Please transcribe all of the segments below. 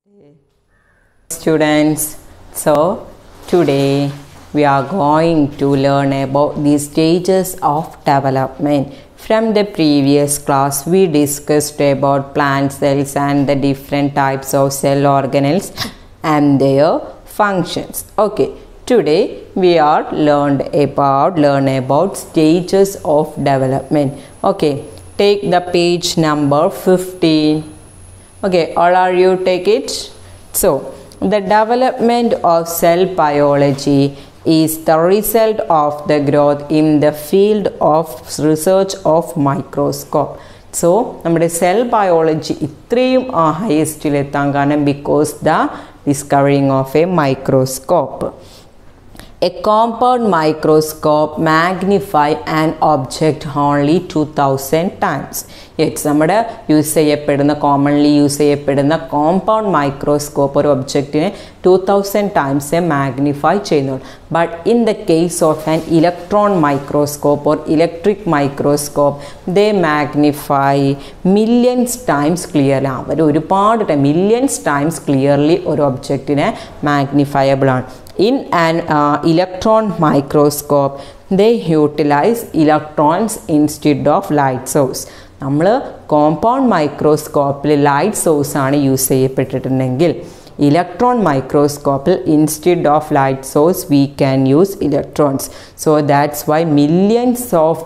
students so today we are going to learn about the stages of development from the previous class we discussed about plant cells and the different types of cell organelles and their functions okay today we are learned about learn about stages of development okay take the page number 15 okay all are you take it so the development of cell biology is the result of the growth in the field of research of microscope so നമ്മുടെ cell biology ഇത്രയും ഹയസ്റ്റിലെത്താൻ കാരണം because the discovering of a microscope a compound microscope magnify and object only two thousand times it's നമ്മുടെ use ചെയ്യപ്പെടുന്ന commonly use ചെയ്യപ്പെടുന്ന compound microscope ഒരു ഒബ്ജക്റ്റിനെ two thousand times magnify ചെയ്യുന്നുള്ളൂ but in the case of an electron microscope or electric microscope they magnify millions times clear അവർ ഒരുപാട് time millions times clearly ഒരു ഒബ്ജക്റ്റിനെ മാഗ്നിഫയബിൾ ആണ് in an uh, electron microscope they utilize electrons instead of light source നമ്മൾ compound മൈക്രോസ്കോപ്പിൽ light source ആണ് use ചെയ്യപ്പെട്ടിട്ടുണ്ടെങ്കിൽ electron മൈക്രോസ്കോപ്പിൽ instead of light source we can use electrons so that's why millions of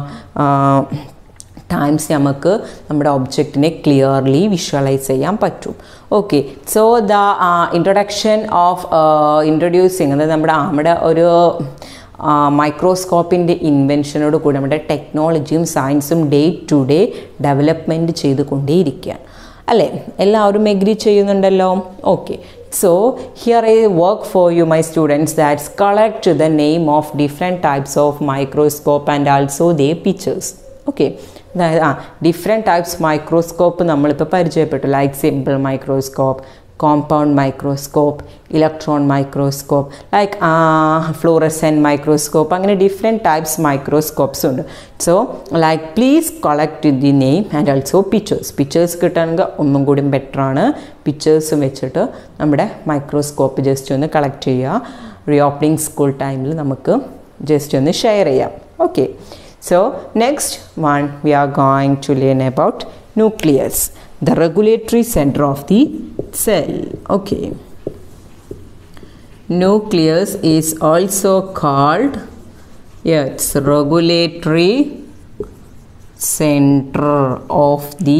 times നമുക്ക് നമ്മുടെ ഒബ്ജക്റ്റിനെ clearly visualise ചെയ്യാൻ പറ്റും okay so the introduction of introducing അതായത് നമ്മുടെ നമ്മുടെ ഒരു മൈക്രോസ്കോപ്പിൻ്റെ ഇൻവെൻഷനോട് കൂടി നമ്മുടെ ടെക്നോളജിയും സയൻസും ഡേ ടു ഡേ ഡെവലപ്മെൻറ്റ് ചെയ്തുകൊണ്ടേയിരിക്കുകയാണ് അല്ലേ എല്ലാവരും എഗ്രി ചെയ്യുന്നുണ്ടല്ലോ okay so here I work for you my students that's collect the name of different types of microscope and also the pictures okay അതായത് ആ ഡിഫറെൻറ്റ് ടൈപ്സ് മൈക്രോസ്കോപ്പ് നമ്മളിപ്പോൾ പരിചയപ്പെട്ടു like simple microscope compound microscope electron microscope like fluorescence microscope അങ്ങനെ different types microscopes ഉണ്ട് so like please collect the name and also pictures pictures കിട്ടണമെങ്കിൽ ഒന്നും കൂടി ബെറ്ററാണ് പിക്ചേഴ്സും വെച്ചിട്ട് നമ്മുടെ മൈക്രോസ്കോപ്പ് ജസ്റ്റ് ഒന്ന് കളക്ട് ചെയ്യുക റീ ഓപ്പണിംഗ് സ്കൂൾ ടൈമിൽ നമുക്ക് ജസ്റ്റ് ഒന്ന് ഷെയർ ചെയ്യാം okay So next one we are going to learn about nucleus, the regulatory center of the cell. Okay. Nucleus is also called yes regulatory center of the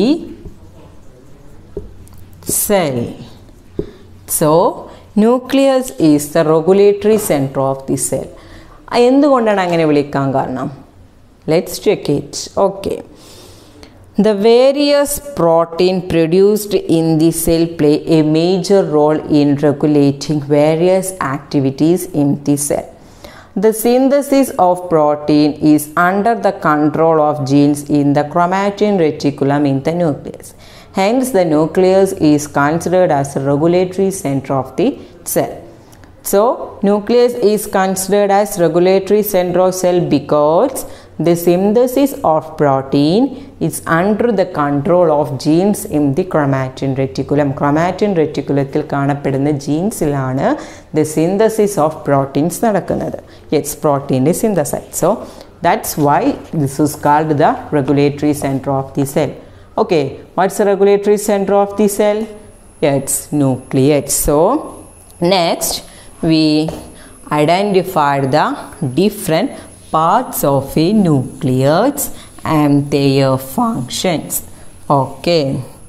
cell. So nucleus is the regulatory center of the cell. എന്തുകൊണ്ടാണ് അങ്ങനെ വിളിക്കാൻ കാരണം let's check it okay the various protein produced in the cell play a major role in regulating various activities in the cell the synthesis of protein is under the control of genes in the chromatin reticulum in the nucleus hence the nucleus is considered as a regulatory center of the cell so nucleus is considered as regulatory center of cell because the synthesis of protein is under the control of genes in the chromatin reticulum. Chromatin reticulത്തിൽ കാണപ്പെടുന്ന ജീൻസിലാണ് the synthesis of proteins നടക്കുന്നത് it's പ്രോട്ടീൻ്റെ synthesise so that's why this is called the regulatory centre of the cell okay what's the regulatory centre of the cell it's nucleus so next we identified the different parts of a nucleus and their functions okay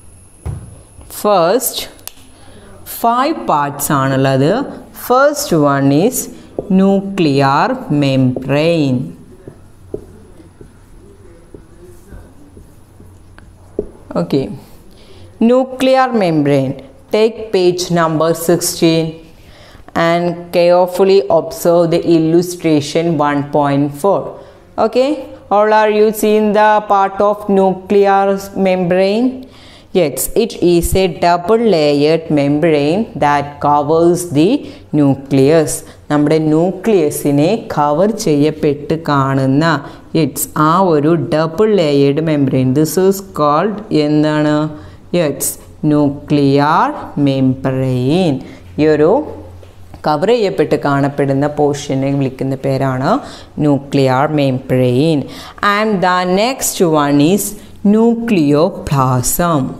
first five parts ആണുള്ളത് first one is nuclear membrane okay nuclear membrane take page number 16 and carefully observe the illustration 1.4 okay all are you seeing the part of nuclear membrane yes it is a double layered membrane that covers the nucleus നമ്മുടെ ന്യൂക്ലിയസിനെ cover ചെയ്യപ്പെട്ട് കാണുന്ന it's ആ ഒരു double layered membrane this is called എന്താണ് it's nuclear membrane ഈ ഒരു cover ചെയ്യപ്പെട്ട് കാണപ്പെടുന്ന പോർഷനെ വിളിക്കുന്ന പേരാണ് nuclear membrane and the next one is nucleoplasm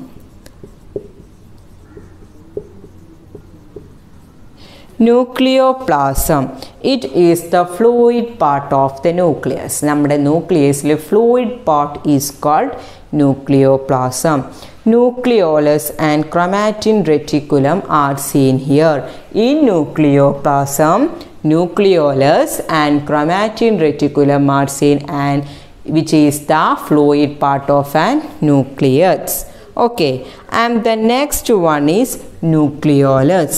nucleoplasm it is the fluid part of the nucleus നമ്മുടെ ന്യൂക്ലിയസിലെ fluid part is called nucleoplasm nucleolus and chromatin reticulum are seen here ഈ nucleoplasm nucleolus and chromatin reticulum are seen and which is the fluid part of an nucleus okay and the next one is nucleolus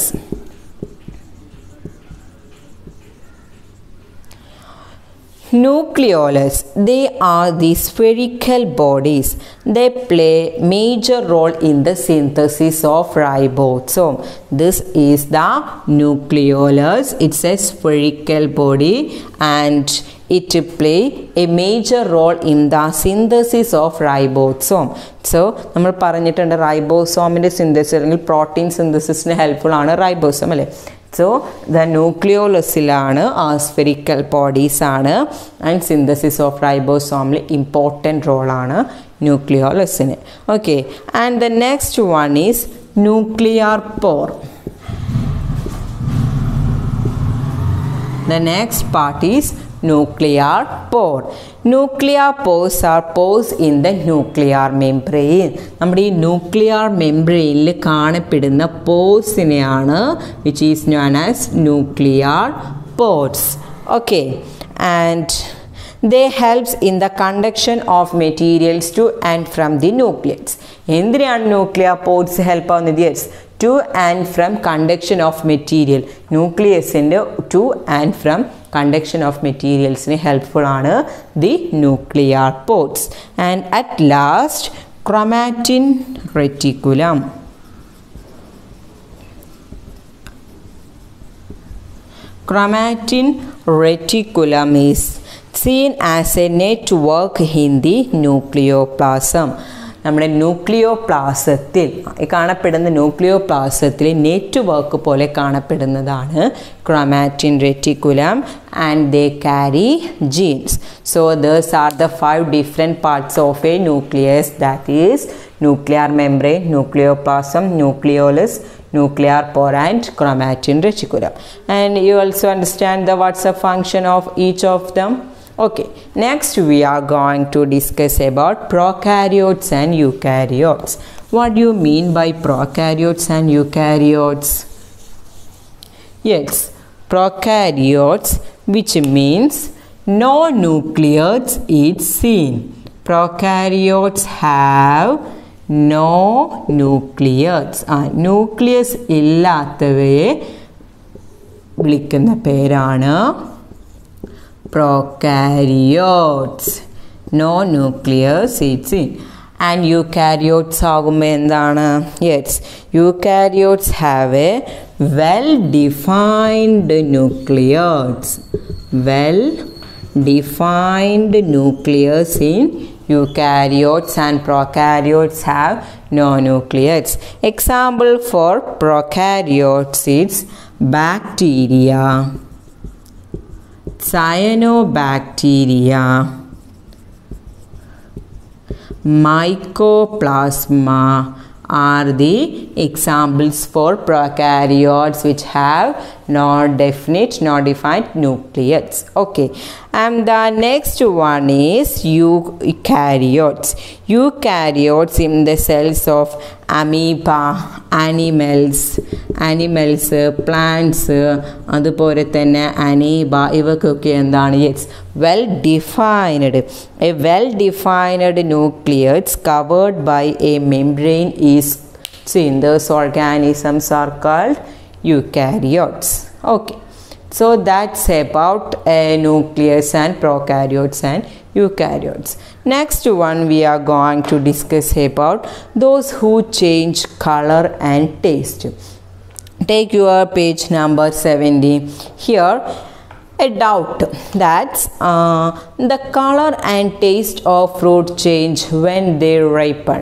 nucleolus they are the spherical bodies they play major role in the synthesis of ribosome this is the nucleolus it's a spherical body and it play a major role in the synthesis of ribosome so നമ്മൾ പറഞ്ഞിട്ടുണ്ട് റൈബോസോമിൻ്റെ synthesis അല്ലെങ്കിൽ protein സിന്തസിസിന് helpful ആണ് ribosome അല്ലേ so the ന്യൂക്ലിയോലസിലാണ് ആ spherical bodies ആണ് ആൻഡ് സിന്തസിസ് ഓഫ് റൈബോസോമിൽ ഇമ്പോർട്ടൻറ്റ് റോളാണ് ന്യൂക്ലിയോലസിന് okay and the next one is nuclear pore The next part is nuclear pore. Nuclear pores are pores in the nuclear membrane. നമ്മുടെ ഈ nuclear മെംബ്രെയിനിൽ കാണപ്പെടുന്ന പോഴ്സിനെയാണ് which is known as nuclear pores okay and they helps in the conduction of materials to and from the nucleus എന്തിനാണ് nuclear pores help ആവുന്നത് yes to and from conduction of material ന്യൂക്ലിയസിൻ്റെ to and from conduction of മെറ്റീരിയൽസിന് helpful ആണ് the nuclear pores and at last chromatin reticulum chromatin reticulum is seen as a network in the nucleoplasm നമ്മുടെ ന്യൂക്ലിയോ പ്ലാസത്തിൽ കാണപ്പെടുന്ന ന്യൂക്ലിയോ പ്ലാസത്തിൽ network പോലെ കാണപ്പെടുന്നതാണ് chromatin reticulum and they carry genes so there's are the five different parts of a nucleus that is nuclear membrane nucleoplasm nucleolus nuclear pore and chromatin reticulum and you also understand the what's the function of each of them okay next we are going to discuss about prokaryotes and eukaryotes what do you mean by prokaryotes and eukaryotes yes prokaryotes which means no nucleates is seen prokaryotes have no nucleus ആ nucleus ഇല്ലാത്തവയെ വിളിക്കുന്ന പേരാണ് prokaryotes no nucleus it's in and eukaryotes ആകുമ്പോൾ എന്താണ് yes eukaryotes have a well defined nucleus well defined nucleus in eukaryotes and prokaryotes have no nucleates. Example for prokaryotes is bacteria, cyanobacteria, mycoplasma are the examples for prokaryotes which have no definite, no defined nucleates. Okay, and the next one is eukaryotes. Eukaryotes in the cells of amoeba, animals, animals, plants, അതുപോലെ തന്നെ amoeba ഇവക്കൊക്കെ എന്താണ് yes well defined a well defined nucleus covered by a membrane is in those organisms are called eukaryotes okay so that's about a nucleus and prokaryotes and eukaryotes next one we are going to discuss about those who change color and taste take your page number 70 here a doubt that uh, the color and taste of fruit change when they ripen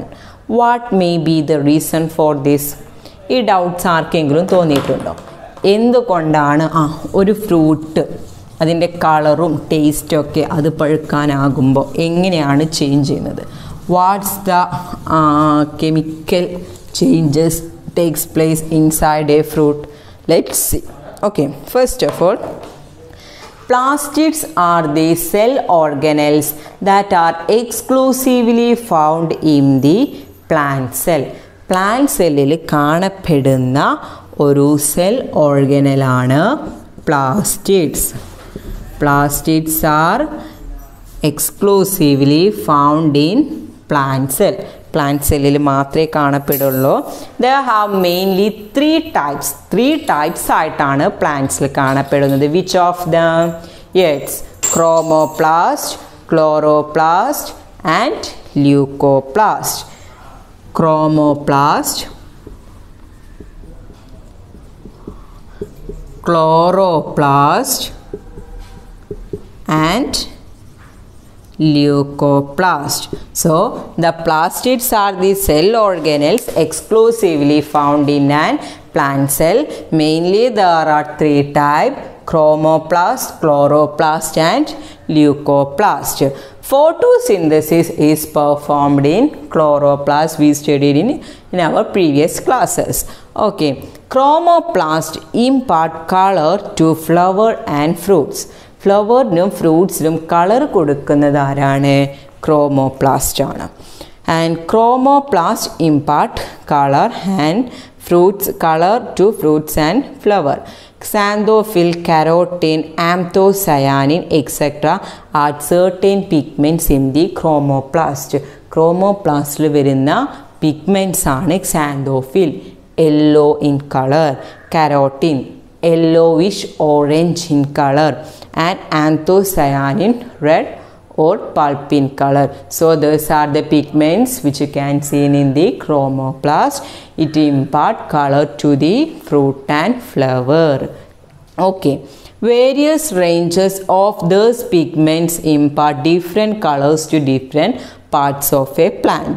what may be the reason for this ഈ doubts ആർക്കെങ്കിലും തോന്നിയിട്ടുണ്ടോ എന്തുകൊണ്ടാണ് ആ ഒരു fruit അതിൻ്റെ കളറും ടേസ്റ്റും ഒക്കെ അത് പഴുക്കാനാകുമ്പോൾ എങ്ങനെയാണ് ചേഞ്ച് ചെയ്യുന്നത് what's the chemical changes takes place inside a fruit let's see okay first of all plastids are the cell organelles that are exclusively found in the plant cell plant സെല്ലിൽ കാണപ്പെടുന്ന ഒരു സെൽ ഓർഗനലാണ് plastids plastids are exclusively found in plant cell plant സെല്ലിൽ മാത്രമേ കാണപ്പെടുള്ളൂ the have mainly three types three types ആയിട്ടാണ് പ്ലാന്റ്സിൽ കാണപ്പെടുന്നത് which of the it's chromoplast chloroplast and leucoplast chromoplast chloroplast and leucoplast. So, the plastids are the cell organelles exclusively found in an plant cell. Mainly there are three types chromoplast, chloroplast and leucoplast. Photosynthesis is performed in chloroplast we studied in, in our previous classes. Okay, chromoplast impart color to flower and fruits. ഫ്ലവറിനും ഫ്രൂട്ട്സിനും colour കൊടുക്കുന്നത് ആരാണ് chromoplast ആണ് and chromoplast impart colour and fruits colour to fruits and flower xanthophyll, carotene, anthocyanin, etc. are certain pigments in the chromoplast. chromoplastൽ വരുന്ന pigments ആണ് xanthophyll, yellow in color, carotene, yellowish orange in color and anthocyanin red or pulp in color. So those are the pigments which you can see in the chromoplast. It impart color to the fruit and flower. Okay. Various ranges of those pigments impart different colors to different parts of a plant.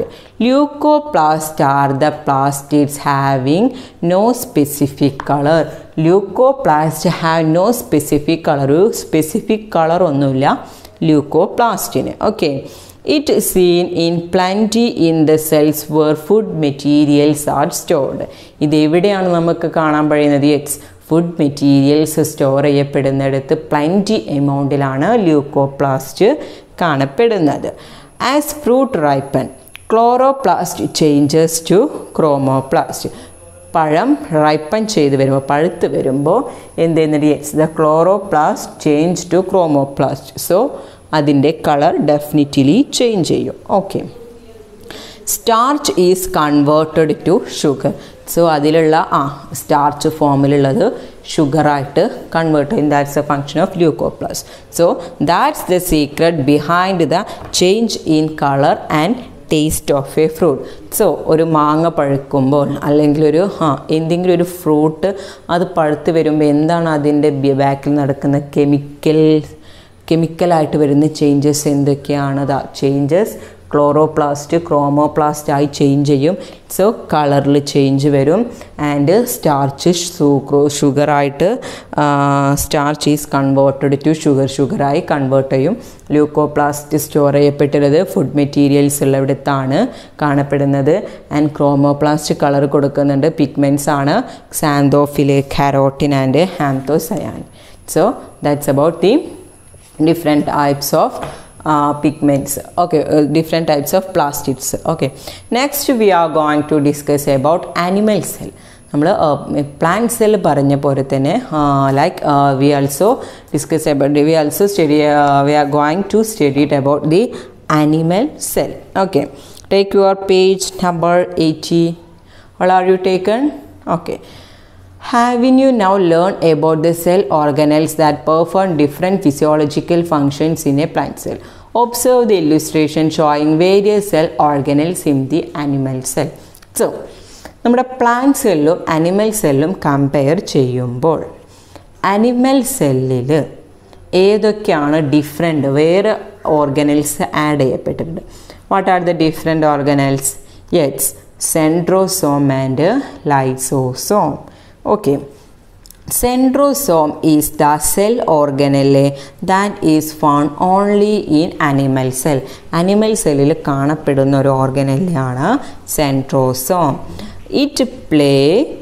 Leucoplast are the plastids having no specific color. Leucoplast have no specific color. Specific color ഒന്നുമില്ല ല്യൂക്കോപ്ലാസ്റ്റിന് okay it seen in plenty in the cells where food materials are stored ഇത് എവിടെയാണ് നമുക്ക് കാണാൻ കഴിയുന്നത് it's food materials store ചെയ്യപ്പെടുന്നിടത്ത് plenty എമൗണ്ടിലാണ് leucoplast കാണപ്പെടുന്നത് as fruit ripen chloroplast changes to chromoplast പഴം റൈപ്പൻ ചെയ്ത് വരുമ്പോൾ പഴുത്ത് വരുമ്പോൾ എന്ത് ചെയ്യുന്നത് yes the chloroplast change to chromoplast so അതിൻ്റെ കളർ ഡെഫിനറ്റ്ലി ചേഞ്ച് ചെയ്യും okay starch is converted to sugar so അതിലുള്ള ആ സ്റ്റാർച്ച് ഫോമിലുള്ളത് ഷുഗറായിട്ട് കൺവേർട്ട് ചെയ്യും that's a function of leucoplast so that's the secret behind the change in colour and taste of a fruit so ഒരു മാങ്ങ പഴുക്കുമ്പോൾ അല്ലെങ്കിൽ ഒരു ആ എന്തെങ്കിലും ഒരു ഫ്രൂട്ട് അത് പഴുത്ത് വരുമ്പോൾ എന്താണ് അതിൻ്റെ ബാക്കിൽ നടക്കുന്ന കെമിക്കൽ കെമിക്കലായിട്ട് വരുന്ന ചേഞ്ചസ് എന്തൊക്കെയാണ് ദ ചേഞ്ചസ് ക്ലോറോപ്ലാസ്റ്റ് ക്രോമോപ്ലാസ്റ്റ് ആയി ചേഞ്ച് ചെയ്യും സോ കളറിൽ ചേഞ്ച് വരും ആൻഡ് സ്റ്റാർച്ച് സൂക്രോ ഷുഗറായിട്ട് starch is converted to sugar ഷുഗറായി കൺവേർട്ട് ചെയ്യും ല്യൂക്കോപ്ലാസ്റ്റ് സ്റ്റോർ ചെയ്യപ്പെട്ടുള്ളത് ഫുഡ് മെറ്റീരിയൽസ് ഉള്ളിടത്താണ് കാണപ്പെടുന്നത് ആൻഡ് ക്രോമോപ്ലാസ്റ്റ് കളർ കൊടുക്കുന്നുണ്ട് പിഗ്മെൻറ്റ്സ് ആണ് xanthophyll carotene and anthocyanin so that's about the different types of uh, pigments okay uh, different types of plastids okay next we are going to discuss about animal cell നമ്മൾ plant cell പറഞ്ഞ പോലെ തന്നെ like we also discuss about we also study we are going to study it about the animal cell okay take your page number eighty all are you taken okay Having you now learned about the cell organelles that perform different physiological functions in a plant cell, observe the illustration showing various cell organelles in the animal cell. So, നമ്മുടെ plant സെല്ലും animal സെല്ലും compare ചെയ്യുമ്പോൾ animal സെല്ലിൽ ഏതൊക്കെയാണ് different വേറെ organelles add ചെയ്യപ്പെട്ടിട്ടുണ്ട് what are the different organelles it's centrosome and lysosome okay Centrosome is the cell organelle that is found only in animal cell. Animal സെല്ലിൽ കാണപ്പെടുന്ന ഒരു ഓർഗനല്ലെയാണ് centrosome it play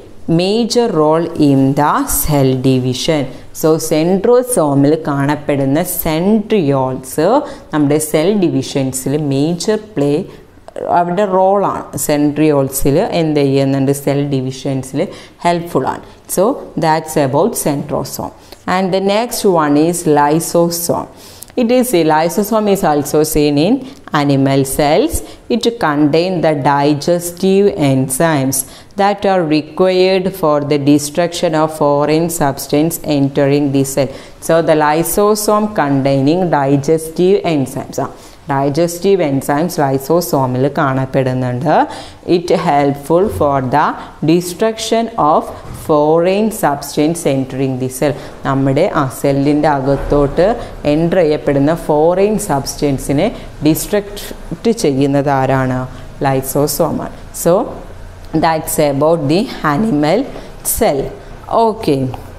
major role in the cell division so സെൻട്രോസോമിൽ കാണപ്പെടുന്ന centrioles നമ്മുടെ cell ഡിവിഷൻസിൽ major play അവരുടെ റോളാണ് സെൻട്രിയോൾസിൽ എന്ത് ചെയ്യുന്നുണ്ട് സെൽ ഡിവിഷൻസിൽ ഹെൽപ്ഫുള്ളാണ് so that's about centrosome and the next one is lysosome It is a lysosome is also seen in animal cells. It contain the digestive enzymes that are required for the destruction of foreign substance entering the cell. So the lysosome containing digestive enzymes. Digestive enzymes ലൈസോസോമിൽ കാണപ്പെടുന്നുണ്ട് it helpful for the destruction of foreign substance entering the cell നമ്മുടെ ആ സെല്ലിൻ്റെ അകത്തോട്ട് enter ചെയ്യപ്പെടുന്ന foreign സബ്സ്റ്റൻസിനെ destruct ചെയ്യുന്നത് ആരാണ് ലൈസോസോമാണ് so that's about the animal cell okay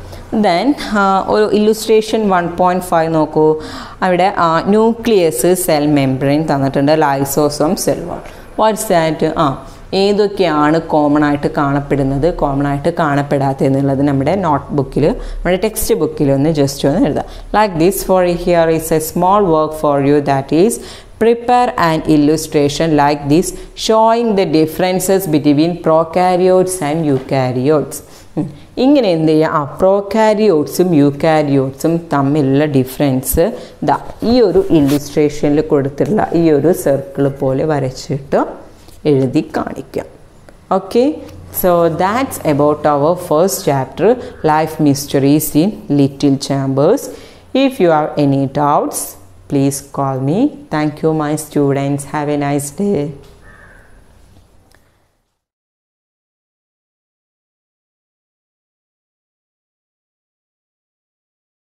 then ഒരു ഇല്ലുസ്ട്രേഷൻ വൺ പോയിൻറ്റ് ഫൈവ് നോക്കൂ അവിടെ ന്യൂക്ലിയസ് സെൽ മെംബ്രെയിൻ തന്നിട്ടുണ്ട് lysosome cell wall what's that ആ ഏതൊക്കെയാണ് കോമൺ ആയിട്ട് കാണപ്പെടുന്നത് കോമൺ ആയിട്ട് കാണപ്പെടാത്ത എന്നുള്ളത് നമ്മുടെ നോട്ട് ബുക്കിൽ നമ്മുടെ ടെക്സ്റ്റ് ബുക്കിൽ ഒന്ന് ജസ്റ്റ് ഒന്ന് എഴുതാം like this for here is a small work for you that is prepare an illustration like this showing the differences between prokaryotes and eukaryotes ഇങ്ങനെ എന്ത് ചെയ്യുക ആ പ്രോകാരിയോട്സും യൂക്കാരിയോട്സും തമ്മിലുള്ള ഡിഫറൻസ് ദാ ഈ ഒരു ഇല്ലുസ്ട്രേഷനിൽ കൊടുത്തിട്ടുള്ള ഈ ഒരു സർക്കിൾ പോലെ വരച്ചിട്ട് എഴുതി കാണിക്കാം okay so that's about our first chapter life mysteries in little chambers if you have any doubts please call me. Thank you, my students. Have a nice day.